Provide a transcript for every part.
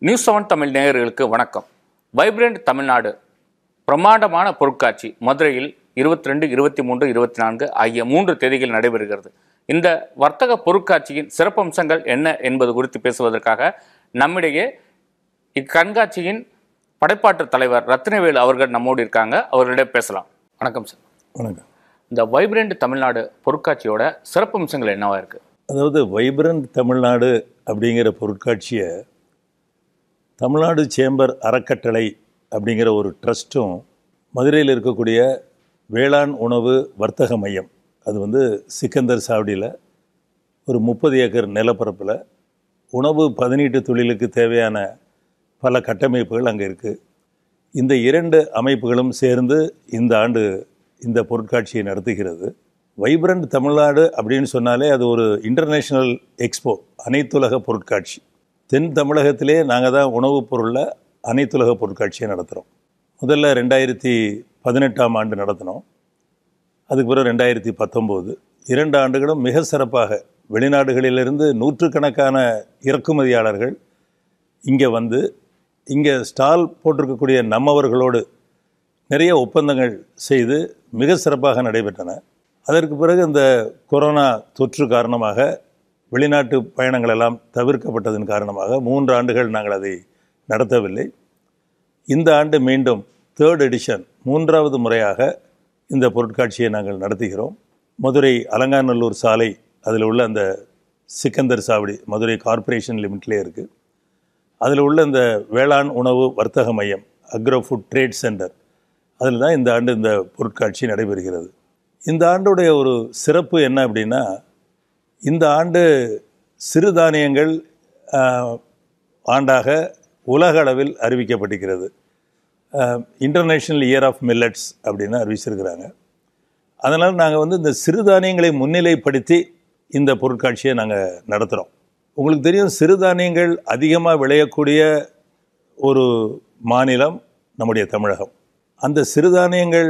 news seven Tamil நேயர்களுக்கு வணக்கம் vibrant Tamil Nadu பிரம்மாண்டமான பொருட்காட்சி மதுரையில் இருபத்தி ரெண்டு இருபத்தி மூன்று இருபத்தி நான்கு ஆகிய மூன்று தேதிகள் நடைபெறுகிறது இந்த வர்த்தக பொருட்காட்சியின் சிறப்பம்சங்கள் என்ன என்பது குறித்து பேசுவதற்காக நம்மிடையே இக்கண்காட்சியின் படைப்பாட்டு தலைவர் ரத்னவேலு அவர்கள் நம்மோடு இருக்காங்க அவர்களிடம் பேசலாம் வணக்கம் சார் வணக்கம் இந்த வைப்ரண்ட் தமிழ்நாடு பொருட்காட்சியோட சிறப்பம்சங்கள் என்னவா இருக்கு அதாவது வைப்ரண்ட் தமிழ்நாடு அப்படிங்கிற பொருட்காட்சியை தமிழ்நாடு சேம்பர் அறக்கட்டளை அப்படிங்கிற ஒரு ட்ரஸ்ட்டும் மதுரையில் இருக்கக்கூடிய வேளாண் உணவு வர்த்தக மையம் அது வந்து சிக்கந்தர் சாவடியில் ஒரு முப்பது ஏக்கர் நிலப்பரப்பில் உணவு பதனீட்டு தொழிலுக்கு தேவையான பல கட்டமைப்புகள் அங்கே இருக்குது இந்த இரண்டு அமைப்புகளும் சேர்ந்து இந்த ஆண்டு இந்த பொருட்காட்சியை நடத்துகிறது வைப்ரண்ட் தமிழ்நாடு அப்படின்னு சொன்னாலே அது ஒரு இன்டர்நேஷ்னல் எக்ஸ்போ அனைத்துலக பொருட்காட்சி தென் தமிழகத்திலே நாங்கள் தான் உணவுப் பொருளில் அனைத்துலக பொருட்காட்சியை நடத்துகிறோம் முதல்ல ரெண்டாயிரத்தி பதினெட்டாம் ஆண்டு நடத்தினோம் அதுக்கு பிறகு ரெண்டாயிரத்தி பத்தொம்போது இரண்டு ஆண்டுகளும் மிக சிறப்பாக வெளிநாடுகளிலிருந்து நூற்றுக்கணக்கான இறக்குமதியாளர்கள் இங்கே வந்து இங்கே ஸ்டால் போட்டிருக்கக்கூடிய நம்மவர்களோடு நிறைய ஒப்பந்தங்கள் செய்து மிக சிறப்பாக நடைபெற்றன அதற்கு பிறகு இந்த கொரோனா தொற்று காரணமாக வெளிநாட்டு பயணங்கள் எல்லாம் தவிர்க்கப்பட்டதன் காரணமாக மூன்று ஆண்டுகள் நாங்கள் அதை நடத்தவில்லை இந்த ஆண்டு மீண்டும் தேர்ட் எடிஷன் மூன்றாவது முறையாக இந்த பொருட்காட்சியை நாங்கள் நடத்துகிறோம் மதுரை அலங்காநல்லூர் சாலை அதில் உள்ள அந்த சிக்கந்தர் சாவடி மதுரை கார்ப்பரேஷன் லிமிட்லேயே இருக்குது அதில் உள்ள இந்த வேளாண் உணவு வர்த்தக மையம் அக்ரோ ஃபுட் ட்ரேட் சென்டர் அதில் தான் இந்த ஆண்டு இந்த பொருட்காட்சி நடைபெறுகிறது இந்த ஆண்டுடைய ஒரு சிறப்பு என்ன அப்படின்னா இந்த ஆண்டு சிறுதானியங்கள் ஆஹ், ஆண்டாக உலக அளவில் அறிவிக்கப்பட்டிருக்கிறது இன்டர்நேஷ்னல் இயர் ஆஃப் மில்லட்ஸ் அப்படின்னு அறிவிச்சிருக்கிறாங்க அதனால் நாங்கள் வந்து இந்த சிறுதானியங்களை முன்னிலைப்படுத்தி இந்த பொருட்காட்சியை நாங்கள் நடத்துகிறோம் உங்களுக்கு தெரியும் சிறுதானியங்கள் அதிகமாக விளையக்கூடிய ஒரு மாநிலம் நம்முடைய தமிழகம் அந்த சிறுதானியங்கள்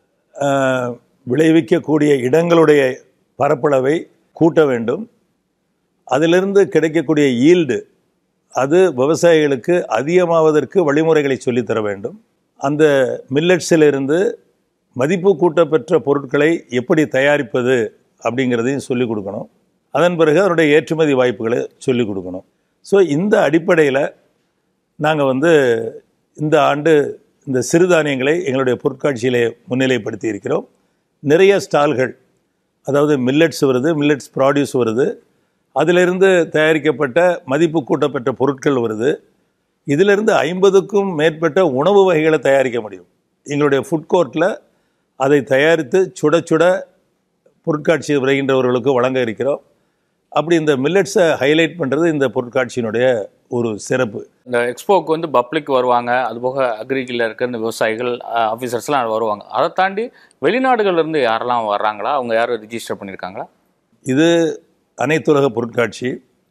ஆஹ், விளைவிக்கக்கூடிய இடங்களுடைய பரப்பளவை கூட்ட வேண்டும் அதிலிருந்து கிடைக்கக்கூடிய ஈல்டு அது விவசாயிகளுக்கு அதிகமாவதற்கு வழிமுறைகளை சொல்லித்தர வேண்டும் அந்த மில்லட்ஸிலிருந்து மதிப்பு கூட்டப்பெற்ற பொருட்களை எப்படி தயாரிப்பது அப்படிங்கிறதையும் சொல்லிக் கொடுக்கணும் அதன் பிறகு அதனுடைய ஏற்றுமதி வாய்ப்புகளை சொல்லிக் கொடுக்கணும் ஸோ இந்த அடிப்படையில் நாங்கள் வந்து இந்த ஆண்டு இந்த சிறுதானியங்களை எங்களுடைய பொருட்காட்சியிலே முன்னிலைப்படுத்தி இருக்கிறோம் நிறைய ஸ்டால்கள் அதாவது மில்லட்ஸ் வருது மில்லட்ஸ் ப்ராடியூஸ் வருது அதிலிருந்து தயாரிக்கப்பட்ட மதிப்பு கூட்டப்பட்ட பொருட்கள் வருது இதிலிருந்து ஐம்பதுக்கும் மேற்பட்ட உணவு வகைகளை தயாரிக்க முடியும் எங்களுடைய ஃபுட் கோர்ட்டில் அதை தயாரித்து சுட சுட பொருட்காட்சி வருகின்றவர்களுக்கு வழங்க இருக்கிறோம் அப்படி இந்த மில்லட்ஸை ஹைலைட் பண்ணுறது இந்த பொருட்காட்சியினுடைய ஒரு சிறப்பு இந்த எக்ஸ்போக்கு வந்து பப்ளிக் வருவாங்க அதுபோக அக்ரிகில் இருக்கிற இந்த விவசாயிகள் ஆஃபீஸர்ஸ்லாம் வருவாங்க அதை தாண்டி வெளிநாடுகள்ல இருந்து யாரெல்லாம் வர்றாங்களா அவங்க யாரும் ரிஜிஸ்டர் பண்ணியிருக்காங்களா இது அனைத்துலக பொருட்காட்சி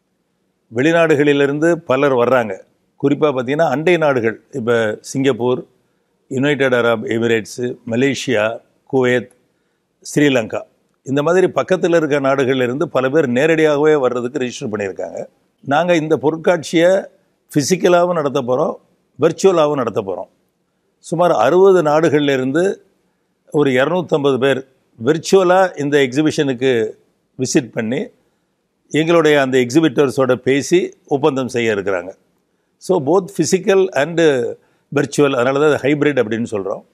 வெளிநாடுகளிலிருந்து பலர் வர்றாங்க குறிப்பாக பார்த்தீங்கன்னா அண்டை நாடுகள் இப்போ Singapore United Arab Emirates Malaysia Kuwait Sri Lanka இந்த மாதிரி பக்கத்தில் இருக்க நாடுகளிலிருந்து பல பேர் நேரடியாகவே வர்றதுக்கு ரிஜிஸ்டர் பண்ணியிருக்காங்க நாங்கள் இந்த பொருட்காட்சியை ஃபிசிக்கலாகவும் நடத்த போகிறோம் வெர்ச்சுவலாகவும் நடத்த போகிறோம் சுமார் அறுபது நாடுகள்லேருந்து ஒரு இரநூத்தம்பது பேர் விர்ச்சுவலாக இந்த எக்ஸிபிஷனுக்கு விசிட் பண்ணி எங்களுடைய அந்த எக்ஸிபிட்டர்ஸோட பேசி ஒப்பந்தம் செய்ய இருக்கிறாங்க so both physical and virtual அதனால தான் ஹைப்ரிட் அப்படின்னு சொல்கிறோம்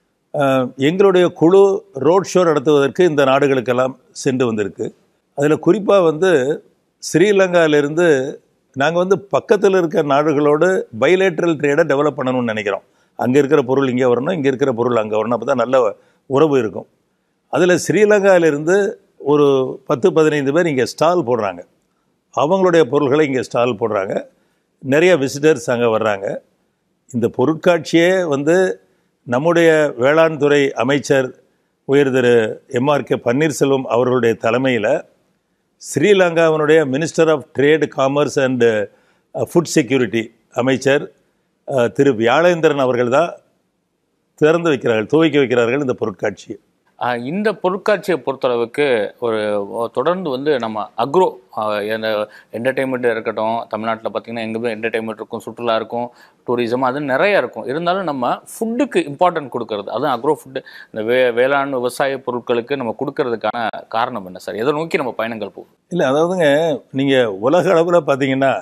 எங்களுடைய குழு ரோட் ஷோ நடத்துவதற்கு இந்த நாடுகளுக்கெல்லாம் சென்று வந்திருக்கு அதில் குறிப்பாக வந்து ஸ்ரீலங்காவிலிருந்து நாங்கள் வந்து பக்கத்தில் இருக்கிற நாடுகளோடு பைலேட்ரல் ட்ரேடை டெவலப் பண்ணணும்னு நினைக்கிறோம் அங்கே இருக்கிற பொருள் இங்கே வரணும் இங்கே இருக்கிற பொருள் அங்கே வரணும் அப்போ தான் நல்ல உறவு இருக்கும் அதில் ஸ்ரீலங்காவிலிருந்து ஒரு பத்து பதினைந்து பேர் இங்கே ஸ்டால் போடுறாங்க அவங்களுடைய பொருள்களை இங்கே ஸ்டால் போடுறாங்க நிறைய விசிட்டர்ஸ் அங்கே வர்றாங்க இந்த பொருட்காட்சியே வந்து நம்முடைய வேளாண் துறை அமைச்சர் உயர் திரு எம்ஆர்கே பன்னீர்செல்வம் அவர்களுடைய தலைமையில் ஸ்ரீலங்காவினுடைய minister of trade commerce and food security அமைச்சர் அஹ், திரு வியாழேந்திரன் அவர்கள் தான் திறந்து வைக்கிறார்கள் துவக்கி வைக்கிறார்கள் இந்த பொருட்காட்சியை ஆஹ் இந்த பொருட்காட்சியை பொறுத்தளவுக்கு ஒரு தொடர்ந்து வந்து நம்ம அக்ரோ அந்த என்டர்டெயின்மெண்ட் இருக்கட்டும் தமிழ்நாட்டில் பார்த்தீங்கன்னா எங்கே என்டர்டெயின்மெண்ட் இருக்கும் சுற்றுலா இருக்கும் டூரிசம் அது நிறைய இருக்கும் இருந்தாலும் நம்ம ஃபுட்டுக்கு இம்பார்ட்டன்ட் கொடுக்கறது அதுவும் அக்ரோ ஃபுட்டு இந்த வே வேளாண் விவசாய பொருட்களுக்கு நம்ம கொடுக்கறதுக்கான காரணம் என்ன சார் எதை நோக்கி நம்ம பயணங்கள் போகும் இல்லை அதாவதுங்க நீங்கள் உலக அளவில் பார்த்தீங்கன்னா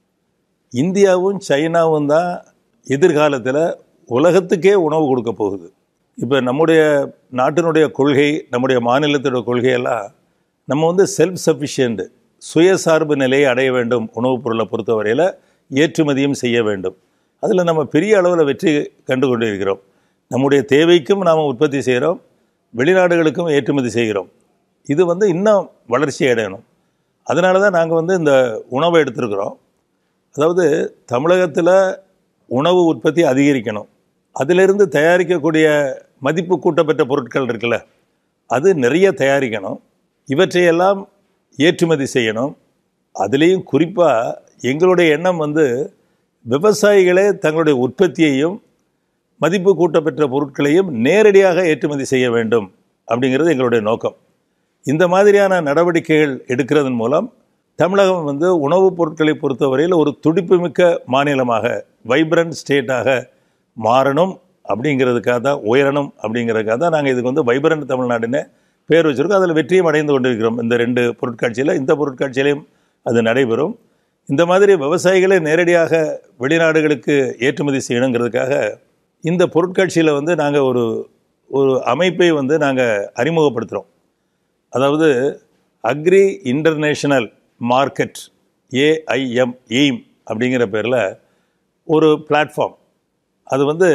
இந்தியாவும் சைனாவும் தான் எதிர்காலத்தில் உலகத்துக்கே உணவு கொடுக்க போகுது இப்போ நம்முடைய நாட்டினுடைய கொள்கை நம்முடைய மாநிலத்தோட கொள்கையெல்லாம் நம்ம வந்து செல்ஃப் சஃபிஷியண்ட் சுயசார்பு நிலையை அடைய வேண்டும் உணவுப் பொருளை பொறுத்தவரையில் ஏற்றுமதியும் செய்ய வேண்டும் அதில் நம்ம பெரிய அளவில் வெற்றி கண்டு கொண்டிருக்கிறோம் நம்முடைய தேவைக்கும் நாம் உற்பத்தி செய்கிறோம் வெளிநாடுகளுக்கும் ஏற்றுமதி செய்கிறோம் இது வந்து இன்னும் வளர்ச்சி அடையணும் அதனால தான் நாங்கள் வந்து இந்த உணவை எடுத்திருக்கிறோம் அதாவது தமிழகத்தில் உணவு உற்பத்தி அதிகரிக்கணும் அதிலிருந்து தயாரிக்கக்கூடிய மதிப்பு கூட்டப்பட்ட பொருட்கள் இருக்குல்ல அது நிறைய தயாரிக்கணும் இவற்றையெல்லாம் ஏற்றுமதி செய்யணும் அதுலேயும் குறிப்பாக எங்களுடைய எண்ணம் வந்து விவசாயிகளே தங்களுடைய உற்பத்தியையும் மதிப்பு கூட்டப்பெற்ற பொருட்களையும் நேரடியாக ஏற்றுமதி செய்ய வேண்டும் அப்படிங்கிறது எங்களுடைய நோக்கம் இந்த மாதிரியான நடவடிக்கைகள் எடுக்கிறதன் மூலம் தமிழகம் வந்து உணவுப் பொருட்களை பொறுத்தவரையில் ஒரு துடிப்புமிக்க மாநிலமாக வைப்ரண்ட் ஸ்டேட்டாக மாறணும் அப்படிங்கிறதுக்காக தான் உயரணும் அப்படிங்கிறதுக்காக தான் நாங்கள் இதுக்கு வந்து வைப்ரண்ட் தமிழ்நாடுன்னு பேர் வச்சுருக்கோம் அதில் வெற்றியும் அடைந்து கொண்டிருக்கிறோம் இந்த ரெண்டு பொருட்காட்சியில் இந்த பொருட்காட்சியிலையும் அது நடைபெறும் இந்த மாதிரி விவசாயிகளை நேரடியாக வெளிநாடுகளுக்கு ஏற்றுமதி செய்யணுங்கிறதுக்காக இந்த பொருட்காட்சியில் வந்து நாங்கள் ஒரு ஒரு அமைப்பை வந்து நாங்கள் அறிமுகப்படுத்துகிறோம் அதாவது agri international market AIM aim அப்படிங்கிற பேரில் ஒரு பிளாட்ஃபார்ம் அது வந்து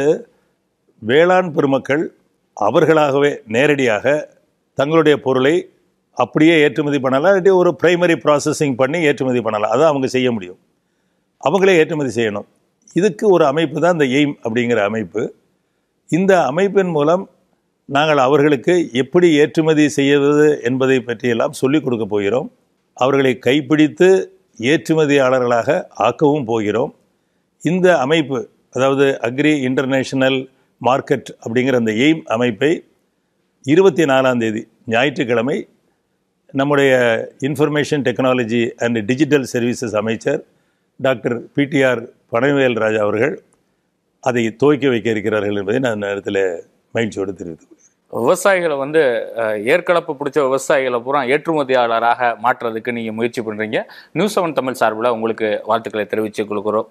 வேளாண் பெருமக்கள் அவர்களாகவே நேரடியாக தங்களுடைய பொருளை அப்படியே ஏற்றுமதி பண்ணலாம் இல்லாட்டி ஒரு பிரைமரி ப்ராசஸிங் பண்ணி ஏற்றுமதி பண்ணலாம் அதை அவங்க செய்ய முடியும் அவங்களே ஏற்றுமதி செய்யணும் இதுக்கு ஒரு அமைப்பு தான் இந்த எய்ம் அப்படிங்கிற அமைப்பு இந்த அமைப்பின் மூலம் நாங்கள் அவர்களுக்கு எப்படி ஏற்றுமதி செய்வது என்பதை பற்றியெல்லாம் சொல்லிக் கொடுக்க போகிறோம் அவர்களை கைப்பிடித்து ஏற்றுமதியாளர்களாக ஆக்கவும் போகிறோம் இந்த அமைப்பு அதாவது அக்ரி இன்டர்நேஷனல் மார்க்கெட் அப்படிங்கிற அந்த எய்ம் அமைப்பை இருபத்தி நாலாம் தேதி ஞாயிற்றுக்கிழமை நம்முடைய information technology and digital services அமைச்சர் டாக்டர் பிடிஆர் பனவேல் ராஜா அவர்கள் அதை துவக்கி வைக்க இருக்கிறார்கள் என்பதை நான் நேரத்தில் மகிழ்ச்சியோடு தெரிவித்துக் கொள்கிறேன் விவசாயிகளை வந்து அஹ், ஏற்கலப்பு பிடிச்ச விவசாயிகளை பூரா ஏற்றுமதியாளராக மாற்றுறதுக்கு நீங்கள் முயற்சி பண்ணுறீங்க நியூஸ் செவன் தமிழ் சார்பில் உங்களுக்கு வாழ்த்துக்களை தெரிவித்துக் கொள்கிறோம்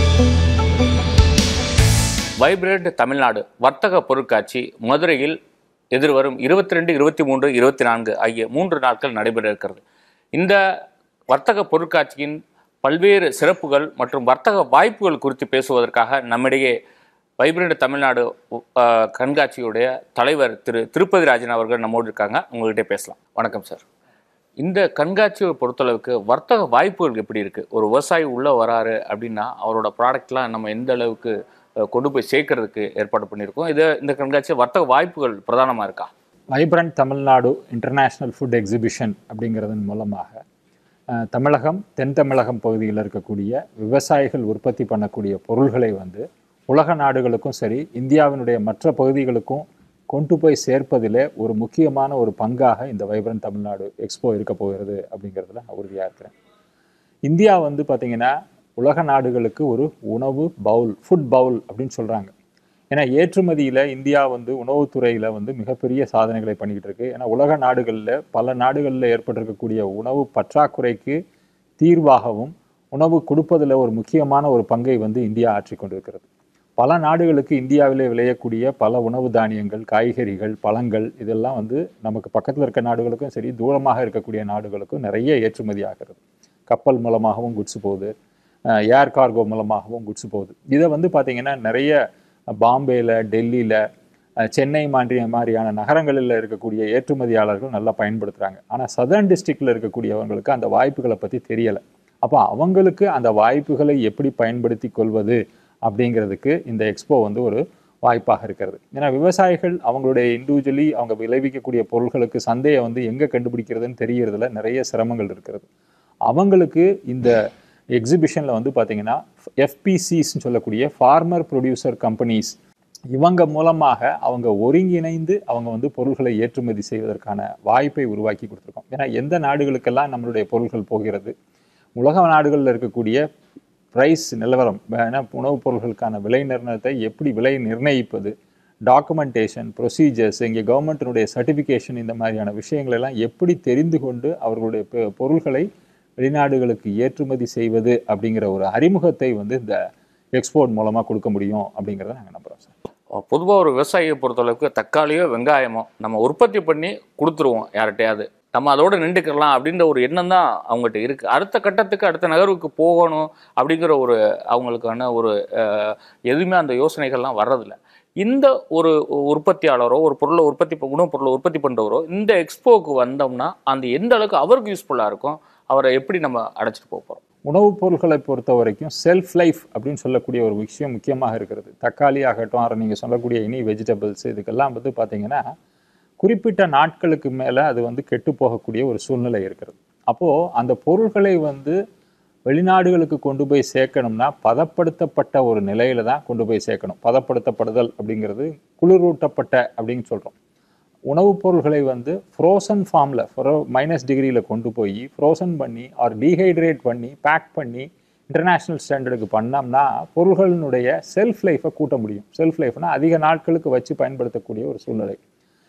வைப்ரண்ட் தமிழ்நாடு வர்த்தக பொருட்காட்சி மதுரையில் எதிர்வரும் இருபத்தி ரெண்டு இருபத்தி மூன்று இருபத்தி நான்கு ஆகிய மூன்று நாட்கள் நடைபெற இருக்கிறது இந்த வர்த்தக பொருட்காட்சியின் பல்வேறு சிறப்புகள் மற்றும் வர்த்தக வாய்ப்புகள் குறித்து பேசுவதற்காக நம்மிடையே வைப்ரண்ட் தமிழ்நாடு அஹ், கண்காட்சியுடைய தலைவர் திரு திருப்பதி ராஜன் அவர்கள் நம்மோடு இருக்காங்க உங்கள்கிட்ட பேசலாம் வணக்கம் சார் இந்த கண்காட்சியை பொறுத்தளவுக்கு வர்த்தக வாய்ப்புகள் எப்படி இருக்குது ஒரு விவசாயி உள்ளே வராரு அப்படின்னா அவரோட ப்ராடக்ட்லாம் நம்ம எந்த அளவுக்கு அஹ், கொண்டு போய் சேர்க்கறதுக்கு ஏற்பாடு பண்ணியிருக்கோம் இது இந்த கண்காட்சி வர்த்தக வாய்ப்புகள் பிரதானமாக இருக்கா vibrant Tamil Nadu international food exhibition அப்படிங்கிறதன் மூலமாக அஹ், தமிழகம் தென் தமிழகம் பகுதியில் இருக்கக்கூடிய விவசாயிகள் உற்பத்தி பண்ணக்கூடிய பொருள்களை வந்து உலக நாடுகளுக்கும் சரி இந்தியாவினுடைய மற்ற பகுதிகளுக்கும் கொண்டு போய் சேர்ப்பதிலே ஒரு முக்கியமான ஒரு பங்காக இந்த வைப்ரண்ட் தமிழ்நாடு எக்ஸ்போ இருக்க போகிறது அப்படிங்கிறதுல நான் உறுதியாக இருக்கிறேன் இந்தியா வந்து பார்த்தீங்கன்னா உலக நாடுகளுக்கு ஒரு உணவு பவுல் ஃபுட் பவுல் அப்படின்னு சொல்கிறாங்க ஏன்னா ஏற்றுமதியில் இந்தியா வந்து உணவுத்துறையில் வந்து மிகப்பெரிய சாதனைகளை பண்ணிக்கிட்டு இருக்கு ஏன்னா உலக நாடுகளில் பல நாடுகளில் ஏற்பட்டிருக்கக்கூடிய உணவு பற்றாக்குறைக்கு தீர்வாகவும் உணவு கொடுப்பதில் ஒரு முக்கியமான ஒரு பங்கை வந்து இந்தியா ஆற்றிக் கொண்டிருக்கிறது பல நாடுகளுக்கு இந்தியாவிலே விளையக்கூடிய பல உணவு தானியங்கள் காய்கறிகள் பழங்கள் இதெல்லாம் வந்து நமக்கு பக்கத்தில் இருக்க நாடுகளுக்கும் சரி தூரமாக இருக்கக்கூடிய நாடுகளுக்கும் நிறைய ஏற்றுமதி ஆகிறது கப்பல் மூலமாகவும் குட்ஸ் போகுது ஏர் கார்கோ மூலமாகவும் குட்ஸ் போகுது இதை வந்து பார்த்திங்கன்னா நிறைய பாம்பேயில் டெல்லியில் சென்னை மாதிரி மாதிரியான நகரங்களில் இருக்கக்கூடிய ஏற்றுமதியாளர்கள் நல்லா பயன்படுத்துகிறாங்க ஆனால் சதர்ன் டிஸ்ட்ரிக்டில் இருக்கக்கூடியவங்களுக்கு அந்த வாய்ப்புகளை பற்றி தெரியலை அப்போ அவங்களுக்கு அந்த வாய்ப்புகளை எப்படி பயன்படுத்தி கொள்வது அப்படிங்கிறதுக்கு இந்த எக்ஸ்போ வந்து ஒரு வாய்ப்பாக இருக்கிறது ஏன்னா விவசாயிகள் அவங்களுடைய இண்டிவிஜுவலி அவங்க விளைவிக்கக்கூடிய பொருட்களுக்கு சந்தையை வந்து எங்கே கண்டுபிடிக்கிறதுன்னு தெரியறதுல நிறைய சிரமங்கள் இருக்கிறது அவங்களுக்கு இந்த எக்ஸிபிஷனில் வந்து பார்த்தீங்கன்னா எஃபிசிஸ்ன்னு சொல்லக்கூடிய ஃபார்மர் ப்ரொடியூசர் கம்பெனிஸ் இவங்க மூலமாக அவங்க ஒருங்கிணைந்து அவங்க வந்து பொருள்களை ஏற்றுமதி செய்வதற்கான வாய்ப்பை உருவாக்கி கொடுத்துருக்கோம் ஏன்னா எந்த நாடுகளுக்கெல்லாம் நம்மளுடைய பொருள்கள் போகிறது உலக நாடுகளில் இருக்கக்கூடிய ப்ரைஸ் நிலவரம் ஏன்னா உணவுப் பொருள்களுக்கான விலை நிர்ணயத்தை எப்படி விலை நிர்ணயிப்பது டாக்குமெண்டேஷன் ப்ரொசீஜர்ஸ் இங்கே கவர்மெண்ட்டினுடைய சர்டிஃபிகேஷன் இந்த மாதிரியான விஷயங்கள் எல்லாம் எப்படி தெரிந்து கொண்டு அவர்களுடைய பொ- பொருள்களை வெளிநாடுகளுக்கு ஏற்றுமதி செய்வது அப்படிங்கிற ஒரு அறிமுகத்தை வந்து இந்த எக்ஸ்போர்ட் மூலமாக கொடுக்க முடியும் அப்படிங்கிறத நாங்கள் நம்புகிறோம் சார் பொதுவாக ஒரு விவசாயியை பொறுத்தளவுக்கு தக்காளியோ வெங்காயமோ நம்ம உற்பத்தி பண்ணி கொடுத்துருவோம் யார்கிட்டயாவது நம்ம அதோட நின்றுக்கலாம் அப்படின்ற ஒரு எண்ணம் தான் அவங்ககிட்ட இருக்குது அடுத்த கட்டத்துக்கு அடுத்த நகர்வுக்கு போகணும் அப்படிங்கிற ஒரு அவங்களுக்கான ஒரு அஹ், எதுவுமே அந்த யோசனைகள்லாம் வர்றதில்ல இந்த ஒரு உற்பத்தியாளரோ ஒரு பொருளை உற்பத்தி ப- உணவுப் பொருளை உற்பத்தி பண்ணுறவரோ இந்த எக்ஸ்போவுக்கு வந்தோம்னா அந்த எந்த அளவுக்கு அவருக்கு யூஸ்ஃபுல்லாக இருக்கும் அவரை எப்படி நம்ம அடைச்சிட்டு போக போகிறோம் உணவுப் பொருட்களை பொறுத்த வரைக்கும் செல்ஃப் லைஃப் அப்படின்னு சொல்லக்கூடிய ஒரு விஷயம் முக்கியமாக இருக்கிறது தக்காளி ஆகட்டும் அப்புறம் நீங்கள் சொல்லக்கூடிய இனி வெஜிடபிள்ஸ் இதுக்கெல்லாம் வந்து பார்த்தீங்கன்னா குறிப்பிட்ட நாட்களுக்கு மேலே அது வந்து கெட்டு போகக்கூடிய ஒரு சூழ்நிலை இருக்கிறது அப்போது அந்த பொருள்களை வந்து வெளிநாடுகளுக்கு கொண்டு போய் சேர்க்கணும்னா பதப்படுத்தப்பட்ட ஒரு நிலையில தான் கொண்டு போய் சேர்க்கணும் பதப்படுத்தப்படுதல் அப்படிங்கிறது குளிரூட்டப்பட்ட அப்படின்னு சொல்கிறோம் உணவுப் பொருள்களை வந்து ஃப்ரோசன் ஃபார்மில் ஃப்ரோ மைனஸ் டிகிரியில் கொண்டு போய் ஃப்ரோசன் பண்ணி ஆர் டீஹைட்ரேட் பண்ணி பேக் பண்ணி இன்டர்நேஷ்னல் ஸ்டாண்டர்டுக்கு பண்ணோம்னா பொருள்களினுடைய செல்ஃப் லைஃப்பை கூட்ட முடியும் செல்ஃப் லைஃப்னா அதிக நாட்களுக்கு வச்சு பயன்படுத்தக்கூடிய ஒரு சூழ்நிலை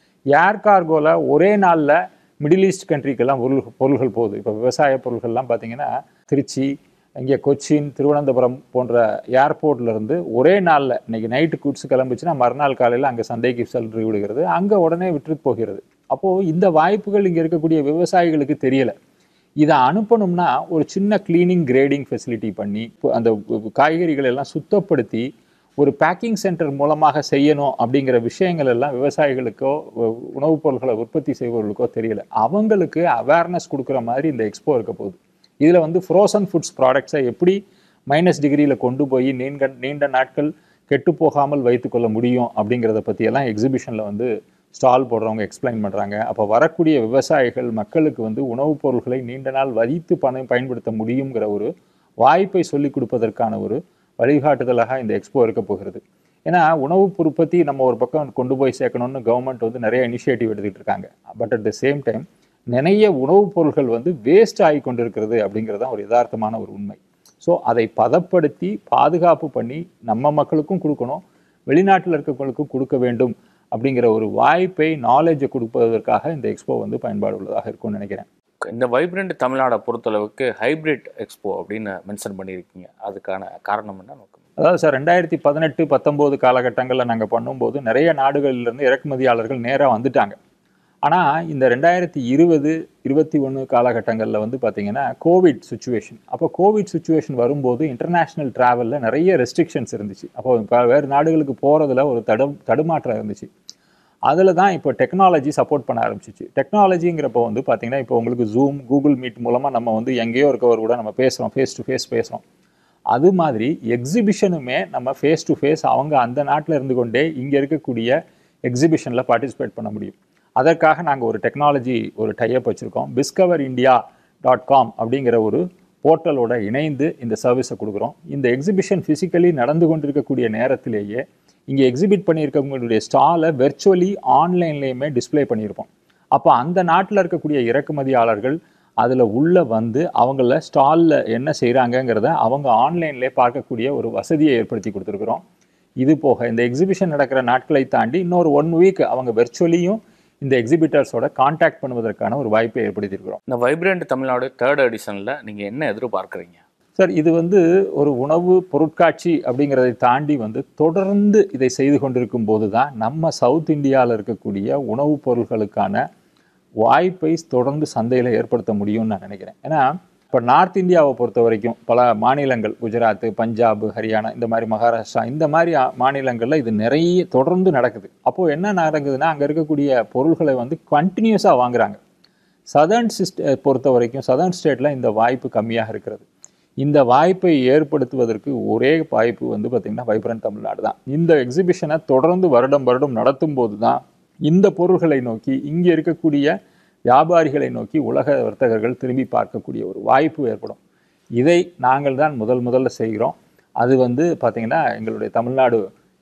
ஏர் கார்கோவில் ஒரே நாளில் மிடில் ஈஸ்ட் கண்ட்ரிக்கெல்லாம் பொருள் பொருள்கள் போகுது இப்போ விவசாய பொருள்கள்லாம் பார்த்தீங்கன்னா திருச்சி இங்கே கொச்சின் திருவனந்தபுரம் போன்ற ஏர்போர்ட்ல இருந்து ஒரே நாளில் இன்னைக்கு நைட்டு குட்ஸ் கிளம்புச்சுன்னா மறுநாள் காலையில் அங்கே சந்தைக்கு சென்று விடுகிறது அங்கே உடனே விற்றுட்டு போகிறது அப்போது இந்த வாய்ப்புகள் இங்கே இருக்கக்கூடிய விவசாயிகளுக்கு தெரியலை இதை அனுப்பணும்னா ஒரு சின்ன க்ளீனிங் கிரேடிங் ஃபெசிலிட்டி பண்ணி இப்போ அந்த காய்கறிகளை எல்லாம் சுத்தப்படுத்தி ஒரு பேக்கிங் சென்டர் மூலமாக செய்யணும் அப்படிங்கிற விஷயங்கள் எல்லாம் விவசாயிகளுக்கோ உ- உணவுப் பொருட்களை உற்பத்தி செய்பவர்களுக்கோ தெரியல அவங்களுக்கு அவேர்னஸ் கொடுக்குற மாதிரி இந்த எக்ஸ்போ இருக்க போகுது இதில் வந்து ஃப்ரோசன் ஃபுட்ஸ் ப்ராடக்ட்ஸை எப்படி மைனஸ் டிகிரியில் கொண்டு போய் நீண்ட நீண்ட நாட்கள் கெட்டு போகாமல் வைத்துக்கொள்ள முடியும் அப்படிங்கிறத பற்றியெல்லாம் எக்ஸிபிஷனில் வந்து ஸ்டால் போடுறவங்க எக்ஸ்பிளைன் பண்ணுறாங்க அப்போ வரக்கூடிய விவசாயிகள் மக்களுக்கு வந்து உணவுப் பொருட்களை நீண்ட நாள் வைத்து பணம் பயன்படுத்த முடியுங்கிற ஒரு வாய்ப்பை சொல்லிக் கொடுப்பதற்கான ஒரு வழிகாட்டுதலாக இந்த எக்ஸ்போ இருக்க போகிறது ஏன்னா உணவு உற்பத்தி நம்ம ஒரு பக்கம் கொண்டு போய் சேர்க்கணும்னு கவர்மெண்ட் வந்து நிறைய இனிஷியேட்டிவ் எடுத்துக்கிட்டு இருக்காங்க but at the same time நிறைய உணவுப் பொருட்கள் வந்து வேஸ்ட் ஆகி கொண்டிருக்கிறது அப்படிங்கிறது தான் ஒரு யதார்த்தமான ஒரு உண்மை ஸோ அதை பதப்படுத்தி பாதுகாப்பு பண்ணி நம்ம மக்களுக்கும் கொடுக்கணும் வெளிநாட்டில் இருக்கவங்களுக்கும் கொடுக்க வேண்டும் அப்படிங்கிற ஒரு வாய்ப்பை நாலேஜை கொடுப்பதற்காக இந்த எக்ஸ்போ வந்து பயன்பாடு உள்ளதாக இருக்கும்னு நினைக்கிறேன் இந்த வைப்ரண்ட் தமிழ்நாடை பொறுத்தளவுக்கு ஹைபிரிட் எக்ஸ்போ அப்படின்னு மென்ஷன் பண்ணியிருக்கீங்க அதுக்கான காரணம் என்ன நோக்கம் அதாவது சார் ரெண்டாயிரத்தி பதினெட்டு பத்தொம்போது காலகட்டங்களில் நாங்கள் பண்ணும்போது நிறைய நாடுகளிலிருந்து இறக்குமதியாளர்கள் நேராக வந்துட்டாங்க ஆனால் இந்த ரெண்டாயிரத்தி இருபது இருபத்தி ஒன்று காலகட்டங்களில் வந்து பார்த்தீங்கன்னா கோவிட் சுச்சுவேஷன் அப்போ கோவிட் சுச்சுவேஷன் வரும்போது இன்டர்நேஷ்னல் ட்ராவலில் நிறைய ரெஸ்ட்ரிக்ஷன்ஸ் இருந்துச்சு அப்போ இப்போ வேறு நாடுகளுக்கு போகிறதுல ஒரு தடு தடுமாற்றம் இருந்துச்சு அதில் தான் இப்போ டெக்னாலஜி சப்போர்ட் பண்ண ஆரம்பிச்சிச்சு டெக்னாலஜிங்கிறப்போ வந்து பார்த்தீங்கன்னா இப்போ உங்களுக்கு ஜூம் கூகுள் மீட் மூலமாக நம்ம வந்து எங்கேயோ இருக்கவர் கூட நம்ம பேசுகிறோம் ஃபேஸ் டு ஃபேஸ் பேசுகிறோம் அது மாதிரி எக்ஸிபிஷனுமே நம்ம ஃபேஸ் டு ஃபேஸ் அவங்க அந்த நாட்டில் இருந்து கொண்டே இங்கே இருக்கக்கூடிய எக்ஸிபிஷனில் பார்ட்டிசிபேட் பண்ண முடியும் அதற்காக நாங்கள் ஒரு டெக்னாலஜி ஒரு டைப் வச்சுருக்கோம் டிஸ்கவர் இந்தியா டாட் காம் அப்படிங்கிற ஒரு போர்ட்டலோட இணைந்து இந்த சர்வீஸை கொடுக்குறோம் இந்த எக்ஸிபிஷன் ஃபிசிக்கலி நடந்து கொண்டிருக்கக்கூடிய நேரத்திலேயே இங்கே எக்ஸிபிட் பண்ணியிருக்கவங்களுடைய ஸ்டாலை வெர்ச்சுவலி ஆன்லைன்லேயுமே டிஸ்ப்ளே பண்ணியிருப்போம் அப்போ அந்த நாட்டில் இருக்கக்கூடிய இறக்குமதியாளர்கள் அதில் உள்ளே வந்து அவங்கள ஸ்டாலில் என்ன செய்கிறாங்கங்கிறத அவங்க ஆன்லைன்லேயே பார்க்கக்கூடிய ஒரு வசதியை ஏற்படுத்தி கொடுத்துருக்குறோம் இது போக இந்த எக்ஸிபிஷன் நடக்கிற நாட்களை தாண்டி இன்னொரு ஒன் வீக் அவங்க வெர்ச்சுவலியும் இந்த எக்ஸிபிட்டர்ஸோட காண்டாக்ட் பண்ணுவதற்கான ஒரு வாய்ப்பை ஏற்படுத்தியிருக்கிறோம் இந்த வைப்ரண்ட் தமிழ்நாடு தேர்ட் எடிஷனில் நீங்கள் என்ன எதிர்பார்க்குறீங்க சார் இது வந்து ஒரு உணவு பொருட்காட்சி அப்படிங்கிறதை தாண்டி வந்து தொடர்ந்து இதை செய்து கொண்டிருக்கும் போது தான் நம்ம சவுத் இந்தியாவில் இருக்கக்கூடிய உணவுப் பொருட்களுக்கான வாய்ப்பை தொடர்ந்து சந்தையில் ஏற்படுத்த முடியும்னு நான் நினைக்கிறேன் ஏன்னா இப்போ நார்த் இந்தியாவை பொறுத்த வரைக்கும் பல மாநிலங்கள் குஜராத் பஞ்சாப் ஹரியானா இந்த மாதிரி மகாராஷ்டிரா இந்த மாதிரி ஆ- மாநிலங்கள்ல இது நிறைய தொடர்ந்து நடக்குது அப்போது என்ன நடக்குதுன்னா அங்கே இருக்கக்கூடிய பொருள்களை வந்து கண்டினியூஸாக வாங்குறாங்க சதர்ன் சிஸ்ட பொறுத்த வரைக்கும் சதர்ன் ஸ்டேட்டில் இந்த வாய்ப்பு கம்மியாக இருக்கிறது இந்த வாய்ப்பை ஏற்படுத்துவதற்கு ஒரே வாய்ப்பு வந்து பார்த்திங்கன்னா வைப்ரண்ட் தமிழ்நாடு தான் இந்த எக்ஸிபிஷனை தொடர்ந்து வருடம் வருடம் நடத்தும் போது தான் இந்த பொருள்களை நோக்கி இங்கே இருக்கக்கூடிய வியாபாரிகளை நோக்கி உலக வர்த்தகர்கள் திரும்பி பார்க்கக்கூடிய ஒரு வாய்ப்பு ஏற்படும் இதை நாங்கள் தான் முதல் முதல்ல செய்கிறோம் அது வந்து பார்த்திங்கன்னா எங்களுடைய Tamil Nadu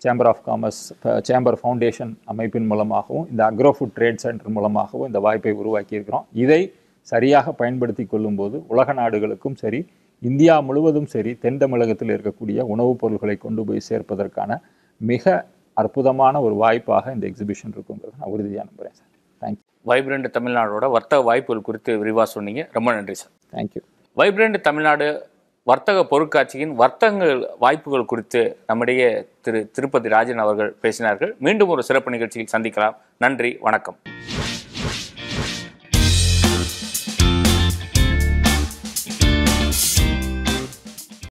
chamber of commerce chamber foundation அமைப்பின் மூலமாகவும் இந்த அக்ரோ ஃபுட் ட்ரேட் சென்டர் மூலமாகவும் இந்த வாய்ப்பை உருவாக்கியிருக்கிறோம் இதை சரியாக பயன்படுத்தி கொள்ளும்போது உலக நாடுகளுக்கும் சரி இந்தியா முழுவதும் சரி தென் தமிழகத்தில் இருக்கக்கூடிய உணவுப் பொருட்களை கொண்டு போய் சேர்ப்பதற்கான மிக அற்புதமான ஒரு வாய்ப்பாக இந்த எக்ஸிபிஷன் இருக்குங்கிறது நான் உறுதியாக நம்புகிறேன் சார் தேங்க்யூ வைப்ரண்ட் தமிழ்நாடோட வர்த்தக வாய்ப்புகள் குறித்து விரிவாக சொன்னீங்க ரொம்ப நன்றி சார் தேங்க்யூ வைப்ரண்ட் தமிழ்நாடு வர்த்தக பொருட்காட்சியின் வர்த்தகங்கள் வாய்ப்புகள் குறித்து நம்மிடையே திரு திருப்பதி ராஜன் அவர்கள் பேசினார்கள் மீண்டும் ஒரு சிறப்பு நிகழ்ச்சியில் சந்திக்கலாம் நன்றி வணக்கம்